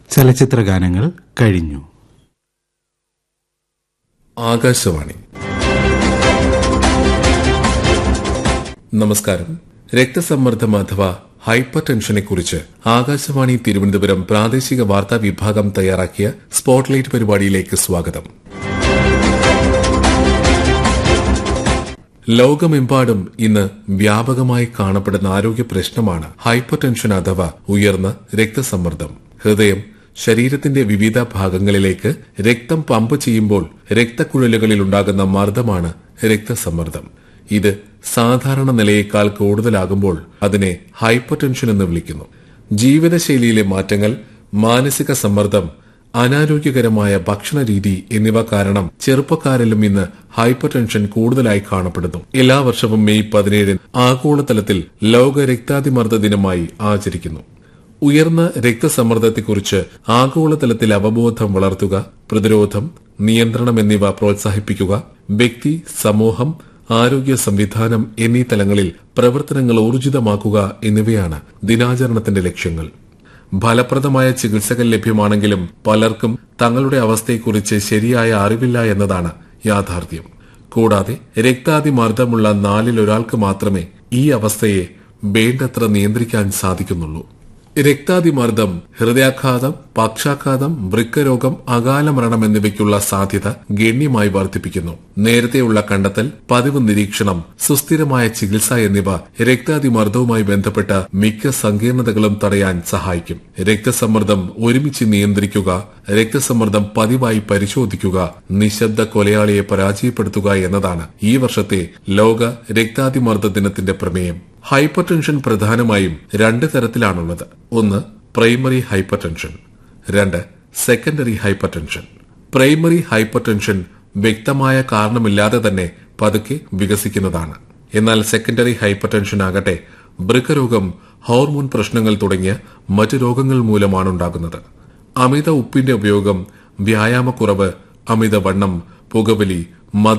ചലച്ചിത്ര ഗാനങ്ങൾ കഴിഞ്ഞു ആകാശവാണി നമസ്കാരം രക്തസമ്മർദ്ദം അഥവാ ഹൈപ്പർ ടെൻഷനെ കുറിച്ച് ആകാശവാണി തിരുവനന്തപുരം പ്രാദേശിക വാർത്താ വിഭാഗം തയ്യാറാക്കിയ സ്പോട്ട്ലൈറ്റ് പരിപാടിയിലേക്ക് സ്വാഗതം ലോകമെമ്പാടും ഇന്ന് വ്യാപകമായി കാണപ്പെടുന്ന ആരോഗ്യ പ്രശ്നമാണ് ഹൈപ്പർ ടെൻഷൻ അഥവാ ഉയർന്ന രക്തസമ്മർദ്ദം ഹൃദയം ശരീരത്തിന്റെ വിവിധ ഭാഗങ്ങളിലേക്ക് രക്തം പമ്പ് ചെയ്യുമ്പോൾ രക്തക്കുഴലുകളിൽ ഉണ്ടാകുന്ന മർദ്ദമാണ് രക്തസമ്മർദ്ദം ഇത് സാധാരണ നിലയേക്കാൾ കൂടുതലാകുമ്പോൾ അതിനെ ഹൈപ്പർ ടെൻഷൻ എന്ന് വിളിക്കുന്നു ജീവിതശൈലിയിലെ മാറ്റങ്ങൾ മാനസിക സമ്മർദ്ദം അനാരോഗ്യകരമായ ഭക്ഷണരീതി എന്നിവ കാരണം ചെറുപ്പക്കാരിലും ഇന്ന് ഹൈപ്പർ ടെൻഷൻ കൂടുതലായി കാണപ്പെടുന്നു എല്ലാ വർഷവും മെയ് പതിനേഴിന് ആഗോളതലത്തിൽ ലോക രക്താതിമർദ്ദ ദിനമായി ആചരിക്കുന്നു ഉയർന്ന രക്തസമ്മർദ്ദത്തെക്കുറിച്ച് ആഗോളതലത്തിൽ അവബോധം വളർത്തുക പ്രതിരോധം നിയന്ത്രണം എന്നിവ പ്രോത്സാഹിപ്പിക്കുക വ്യക്തി സമൂഹം ആരോഗ്യ സംവിധാനം എന്നീ തലങ്ങളിൽ പ്രവർത്തനങ്ങൾ ഊർജിതമാക്കുക എന്നിവയാണ് ദിനാചരണത്തിന്റെ ലക്ഷ്യങ്ങൾ ഫലപ്രദമായ ചികിത്സകൾ ലഭ്യമാണെങ്കിലും പലർക്കും തങ്ങളുടെ അവസ്ഥയെക്കുറിച്ച് ശരിയായ അറിവില്ല എന്നതാണ് യാഥാർത്ഥ്യം കൂടാതെ രക്താതിമർദ്ദമുള്ള നാലിൽ ഒരാൾക്ക് മാത്രമേ ഈ അവസ്ഥയെ വേണ്ടത്ര നിയന്ത്രിക്കാൻ സാധിക്കുന്നുള്ളൂ രക്താതിമർദ്ദം ഹൃദയാഘാതം പക്ഷാഘാതം വൃക്കരോഗം അകാല മരണം എന്നിവയ്ക്കുള്ള സാധ്യത ഗണ്യമായി വർദ്ധിപ്പിക്കുന്നു നേരത്തെയുള്ള കണ്ടെത്തൽ പതിവ് നിരീക്ഷണം സുസ്ഥിരമായ ചികിത്സ എന്നിവ രക്താതിമർദ്ദവുമായി ബന്ധപ്പെട്ട മിക്ക സങ്കീർണതകളും തടയാൻ സഹായിക്കും രക്തസമ്മർദ്ദം ഒരുമിച്ച് നിയന്ത്രിക്കുക രക്തസമ്മർദ്ദം പതിവായി പരിശോധിക്കുക നിശബ്ദ കൊലയാളിയെ പരാജയപ്പെടുത്തുക എന്നതാണ് ഈ വർഷത്തെ ലോക രക്താതിമർദ്ദ ദിനത്തിന്റെ പ്രമേയം ഹൈപ്പർ ടെൻഷൻ പ്രധാനമായും രണ്ട് തരത്തിലാണുള്ളത് ഒന്ന് പ്രൈമറി ഹൈപ്പർ ടെൻഷൻ രണ്ട് secondary hypertension primary hypertension വ്യക്തമായ കാരണമില്ലാതെ തന്നെ പതുക്കെ വികസിക്കുന്നതാണ് എന്നാൽ സെക്കൻഡറി ഹൈപ്പർ ടെൻഷൻ ആകട്ടെ വൃക്കരോഗം ഹോർമോൺ പ്രശ്നങ്ങൾ തുടങ്ങിയ മറ്റു രോഗങ്ങൾ മൂലമാണ് ഉണ്ടാകുന്നത് അമിത ഉപ്പിന്റെ ഉപയോഗം വ്യായാമക്കുറവ് അമിതവണ്ണം പുകവലി